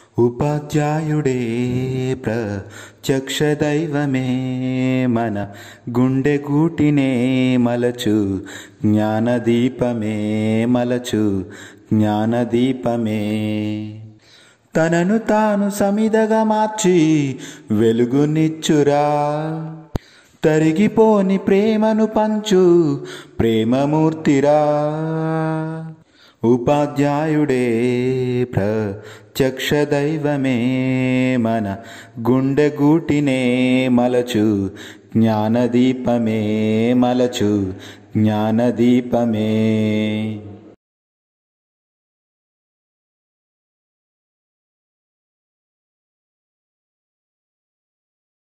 ఉపాధ్యాయుడే ప్రత్యక్ష దైవమే మన గుండె గూటినే మలచు జ్ఞానదీపమే మలచు జ్ఞానదీపమే తనను తాను సమిదగా మార్చి వెలుగునిచ్చురా తరిగిపోని ప్రేమను పంచు ప్రేమమూర్తిరా ఉపాధ్యాయుడే ప్రత్యక్ష దైవమే మన గుండె గూటినే మలచు జ్ఞానదీపమే మలచు జ్ఞానదీపమే